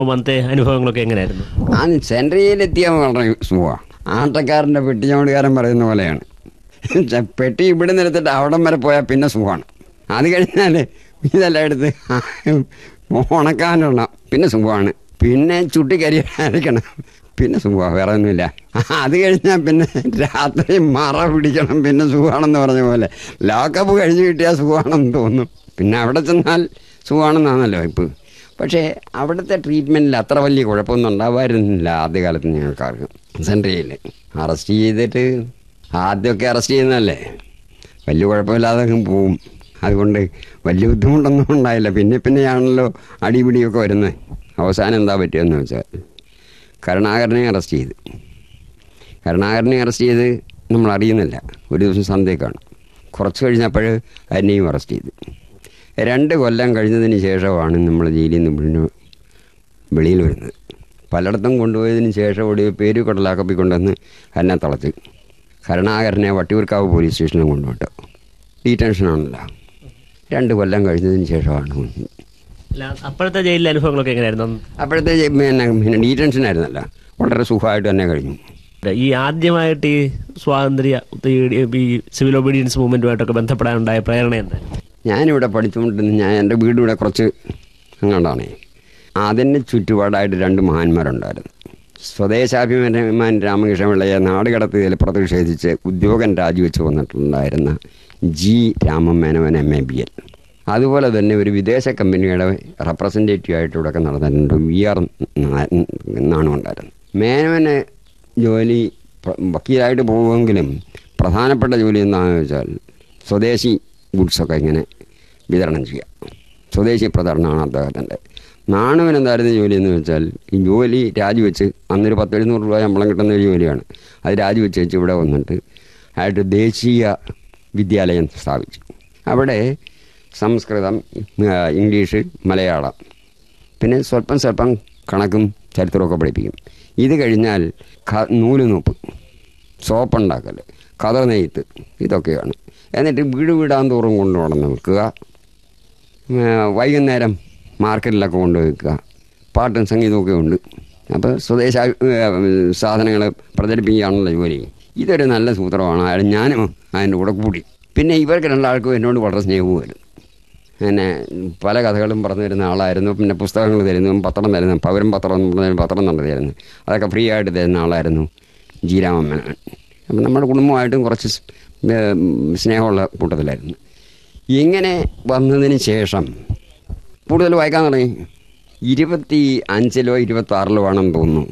അന്നത്തെ അനുഭവങ്ങളൊക്കെ എങ്ങനെയായിരുന്നു ആ സെൻട്രിയിലെത്തിയാൽ വളരെ സുഖമാണ് ആട്ടക്കാരൻ്റെ പെട്ടിച്ചോടുകാരൻ പറയുന്ന പോലെയാണ് ചെ- പെട്ടി ഇവിടെ നിന്നെടുത്തിട്ട് അവിടം വരെ പോയാൽ പിന്നെ സുഖമാണ് അത് കഴിഞ്ഞാൽ ഇതെല്ലാം എടുത്ത് ഉണക്കാനുള്ള പിന്നെ സുഖമാണ് പിന്നെ ചുട്ടിക്കരി അരയ്ക്കണം പിന്നെ സുഖമാണ് വേറെ ഒന്നുമില്ല അത് കഴിഞ്ഞാൽ പിന്നെ രാത്രി മറ പിടിക്കണം പിന്നെ സുഖമാണെന്ന് പറഞ്ഞ പോലെ ലോക്കപ്പ് കഴിഞ്ഞ് കിട്ടിയാൽ സുഖമാണെന്ന് തോന്നും പിന്നെ അവിടെ ചെന്നാൽ സുഖമാണെന്നാണല്ലോ ഇപ്പം പക്ഷേ അവിടുത്തെ ട്രീറ്റ്മെൻറ്റിൽ അത്ര വലിയ കുഴപ്പമൊന്നും ഉണ്ടാവായിരുന്നില്ല ആദ്യകാലത്ത് ഞങ്ങൾക്കാർക്ക് സെൻട്രിയിൽ അറസ്റ്റ് ചെയ്തിട്ട് ആദ്യമൊക്കെ അറസ്റ്റ് ചെയ്യുന്നതല്ലേ വലിയ കുഴപ്പമില്ലാതെ അങ്ങ് പോവും അതുകൊണ്ട് വലിയ ബുദ്ധിമുട്ടൊന്നും ഉണ്ടായില്ല പിന്നെ പിന്നെയാണല്ലോ അടിപിടിയൊക്കെ വരുന്നത് അവസാനം എന്താ പറ്റിയെന്ന് വെച്ചാൽ കരുണാകരനെ അറസ്റ്റ് ചെയ്ത് കരുണാകരനെ അറസ്റ്റ് ചെയ്ത് നമ്മൾ അറിയുന്നില്ല ഒരു ദിവസം സന്ധ്യക്കാണ് കുറച്ച് കഴിഞ്ഞപ്പോൾ അതിനെയും അറസ്റ്റ് ചെയ്ത് രണ്ട് കൊല്ലം കഴിഞ്ഞതിന് ശേഷമാണ് നമ്മൾ ജയിലിൽ നിന്ന് പിന്നെ വെളിയിൽ വരുന്നത് പലയിടത്തും കൊണ്ടുപോയതിന് ശേഷം ഒടി പേര് കടലാക്കപ്പി കൊണ്ടുവന്ന് എന്നെ തളച്ച് കരുണാകരനെ വട്ടിയൂർക്കാവ് പോലീസ് സ്റ്റേഷനിൽ കൊണ്ടുപോയിട്ട് ഡീറ്റൻഷനാണല്ലോ രണ്ട് കൊല്ലം കഴിഞ്ഞതിന് ശേഷമാണ് വന്നത്. അല്ല അപ്പോഴത്തെ ജയിലിലെ അനുഭവങ്ങളൊക്കെ എങ്ങനെയായിരുന്നു അന്ന്? അപ്പോഴത്തെ ജെ- പിന്നെ പിന്നെ ഡീറ്റൻഷനായിരുന്നല്ല വളരെ സുഖമായിട്ട് തന്നെ കഴിഞ്ഞു ഈ ആദ്യമായിട്ട് ഈ സ്വാതന്ത്ര്യ ഈ- ഈ സിവിൽ ഒബീഡിയൻസ് മൂവ്മെന്റുമായിട്ടൊക്കെ ബന്ധപ്പെടാനുണ്ടായ പ്രേരണ എന്തായിരുന്നു ഞാനിവിടെ പഠിച്ചുകൊണ്ടിരുന്ന ഞാൻ എൻ്റെ വീട് ഇവിടെ കുറച്ച് അങ്ങോട്ടാണേ അതിന് ചുറ്റുപാടായിട്ട് രണ്ട് മഹാന്മാരുണ്ടായിരുന്നു സ്വദേശാഭിമാൻ രാമകൃഷ്ണ പിള്ളയെ നാട് കടത്തിയതിൽ പ്രതിഷേധിച്ച് ഉദ്യോഗം രാജിവെച്ച് വന്നിട്ടുണ്ടായിരുന്ന G Ramamenavan M A B L അതുപോലെ തന്നെ ഒരു വിദേശ കമ്പനിയുടെ റെപ്രസെൻറ്റേറ്റീവ് ആയിട്ട് ഇവിടെ നടന്നിട്ടുണ്ട് വി ആർ നാണു ഉണ്ടായിരുന്നു മേനവന് ജോലി പ്ര- വക്കീലായിട്ട് പോകുമെങ്കിലും പ്രധാനപ്പെട്ട ജോലി എന്താണെന്ന് വെച്ചാൽ സ്വദേശി ഗുഡ്സൊക്കെ ഇങ്ങനെ വിതരണം ചെയ്യുക സ്വദേശി പ്രചരണമാണ് അദ്ദേഹത്തിൻ്റെ നാണുവിന് എന്തായിരുന്നു ജോലി എന്ന് വെച്ചാൽ ഈ ജോലി രാജിവെച്ച് അന്നൊരു പത്തെഴുന്നൂറ് രൂപ ശമ്പളം കിട്ടുന്ന ഒരു ജോലിയാണ് അത് രാജിവെച്ച് വെച്ച് ഇവിടെ വന്നിട്ട് ആയിട്ട് ദേശീയ വിദ്യാലയം സ്ഥാപിച്ചു അവിടെ സംസ്കൃതം ആ, ഇംഗ്ലീഷ് മലയാളം പിന്നെ സ്വല്പം സ്വല്പം കണക്കും ചരിത്രമൊക്കെ പഠിപ്പിക്കും ഇത് കഴിഞ്ഞാൽ ക നൂല് നൂപ്പ് സോപ്പുണ്ടാക്കൽ കഥ നെയ്ത്ത് ഇതൊക്കെയാണ് എന്നിട്ട് വീട് വീടാൻ തോറും കൊണ്ടു നടന്ന് നിൽക്കുക വൈകുന്നേരം മാർക്കറ്റിലൊക്കെ കൊണ്ട് വെക്കുക പാട്ടും സംഗീതമൊക്കെ ഉണ്ട് അപ്പോൾ സ്വദേശ സാധനങ്ങൾ പ്രചരിപ്പിക്കുകയാണല്ലോ ജോലി ഇതൊരു നല്ല സൂത്രമാണ് അയാൾ ഞാനും അതിൻ്റെ കൂടെ കൂടി പിന്നെ ഇവർക്ക് രണ്ടാൾക്കും എന്നോട് വളരെ സ്നേഹവുമായിരുന്നു പിന്നെ പല കഥകളും പറഞ്ഞു തരുന്ന ആളായിരുന്നു പിന്നെ പുസ്തകങ്ങൾ തരുന്നു പത്രം തരുന്നു പൗരം പത്രം എന്ന് പറഞ്ഞ പത്രം തന്നെ തരുന്നു അതൊക്കെ ഫ്രീ ആയിട്ട് തരുന്ന ആളായിരുന്നു ജീരാമമ്മനാണ് അപ്പം നമ്മുടെ കുടുംബമായിട്ടും കുറച്ച് സ്- ഏർ സ്നേഹമുള്ള കൂട്ടത്തിലായിരുന്നു ഇങ്ങനെ വന്നതിന് ശേഷം കൂടുതൽ വായിക്കാൻ തുടങ്ങി ഇരുപത്തി അഞ്ചിലോ ഇരുപത്തി ആറിലോ ആണെന്ന് തോന്നുന്നു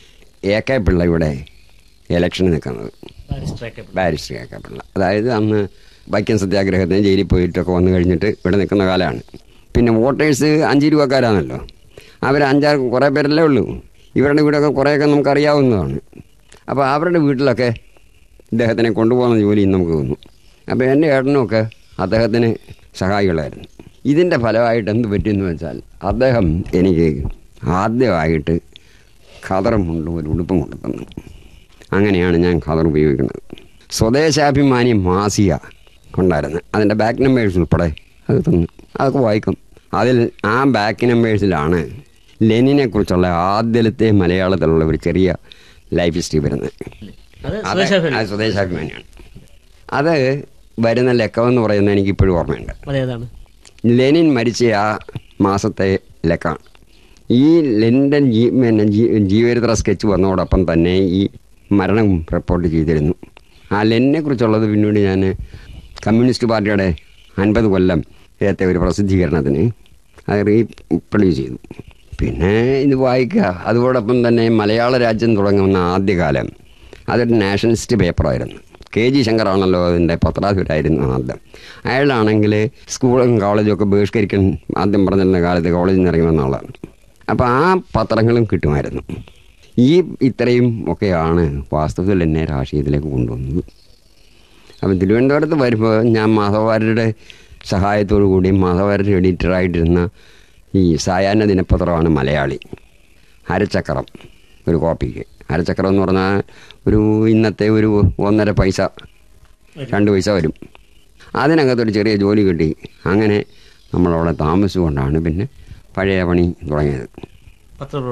എ കെ പിള്ള ഇവിടെ ഇലക്ഷന് നിൽക്കുന്നത് ബാരിസ്റ്റർ എ കെ പിള്ള അതായത് അന്ന് വൈക്കം സത്യാഗ്രഹത്തിന് ജയിലിൽ പോയിട്ടൊക്കെ വന്നു കഴിഞ്ഞിട്ട് ഇവിടെ നിൽക്കുന്ന കാലമാണ് പിന്നെ വോട്ടേഴ്സ് അഞ്ച് രൂപക്കാരാണല്ലോ അവർ അഞ്ചാറ് കുറേ പേരല്ലേ ഉള്ളൂ ഇവരുടെ വീടൊക്കെ കുറേയൊക്കെ നമുക്കറിയാവുന്നതാണ് അപ്പോൾ അവരുടെ വീട്ടിലൊക്കെ ഇദ്ദേഹത്തിനെ കൊണ്ടുപോകുന്ന ജോലി നമുക്ക് തോന്നും അപ്പോൾ എൻ്റെ ഏട്ടനുമൊക്കെ അദ്ദേഹത്തിന് സഹായികളായിരുന്നു ഇതിൻ്റെ ഫലമായിട്ട് എന്ത് പറ്റിയെന്ന് വെച്ചാൽ അദ്ദേഹം എനിക്ക് ആദ്യമായിട്ട് ഖദറും കൊണ്ടും ഒരു ഉടുപ്പും കൊണ്ടു തന്നു അങ്ങനെയാണ് ഞാൻ ഖദർ ഉപയോഗിക്കുന്നത് സ്വദേശാഭിമാനി മാസിക ഉണ്ടായിരുന്നു അതിൻ്റെ ബാക്ക് നമ്പേഴ്സ് ഉൾപ്പെടെ അത് തന്നു അതൊക്കെ വായിക്കും അതിൽ ആ ബാക്ക് നമ്പേഴ്സിലാണ് ലെനിനെ കുറിച്ചുള്ള ആദ്യത്തെ മലയാളത്തിലുള്ള ഒരു ചെറിയ ലൈഫ് ഹിസ്റ്ററി വരുന്നത് അത് അത് സ്വദേശാഭിമാനി. അത് സ്വദേശാഭിമാനിയാണ് അത് വരുന്ന ലക്കമെന്ന് പറയുന്നത് എനിക്ക് ഇപ്പോഴും ഓർമ്മയുണ്ട് അതേതാണ് ലെനിൻ മരിച്ച ആ മാസത്തെ ലക്കാണ് ഈ ലെനിൻ്റെ ജീ പിന്നെ ജീ ജീവചരിത്ര സ്കെച്ച് വന്നതോടൊപ്പം തന്നെ ഈ മരണം റിപ്പോർട്ട് ചെയ്തിരുന്നു ആ ലെനിനെ കുറിച്ചുള്ളത് പിന്നീട് ഞാൻ കമ്മ്യൂണിസ്റ്റ് പാർട്ടിയുടെ അൻപത് കൊല്ലം ഏത്തെ ഒരു പ്രസിദ്ധീകരണത്തിന് അത് റീപ്രൊഡ്യൂസ് ചെയ്തു പിന്നെ ഇത് വായിക്കുക അതോടൊപ്പം തന്നെ മലയാള രാജ്യം തുടങ്ങുന്ന ആദ്യകാലം അതൊരു നാഷണലിസ്റ്റ് പേപ്പറായിരുന്നു കെ ജി ശങ്കറാണല്ലോ അതിൻ്റെ പത്രാധിപരായിരുന്നു ആദ്യം അയാളാണെങ്കിൽ സ്കൂളും കോളേജും ഒക്കെ ബഹിഷ്കരിക്കാൻ ആദ്യം പറഞ്ഞിരുന്ന കാലത്ത് കോളേജിൽ നിന്ന് ഇറങ്ങി വന്ന ആളാണ് അപ്പോൾ ആ പത്രങ്ങളും കിട്ടുമായിരുന്നു ഈ ഇത്രയും ഒക്കെയാണ് വാസ്തവത്തിൽ എന്നെ രാഷ്ട്രീയത്തിലേക്ക് കൊണ്ടുവന്നത് അപ്പം തിരുവനന്തപുരത്ത് വരുമ്പോൾ ഞാൻ മാധവവാര്യരുടെ സഹായത്തോടു കൂടി മാധവവാര്യർ എഡിറ്ററായിട്ടിരുന്ന ഈ സായാഹ്ന ദിനപത്രമാണ് മലയാളി അരച്ചക്രം ഒരു കോപ്പിക്ക് അരച്ചക്രം എന്ന് പറഞ്ഞാൽ ഒരു ഇന്നത്തെ ഒരു ഒന്നര പൈസ രണ്ട് പൈസ വരും അതിനകത്തൊരു ചെറിയ ജോലി കിട്ടി അങ്ങനെ നമ്മളവിടെ താമസിച്ചുകൊണ്ടാണ് പിന്നെ പഴയ പണി തുടങ്ങിയത് പത്ര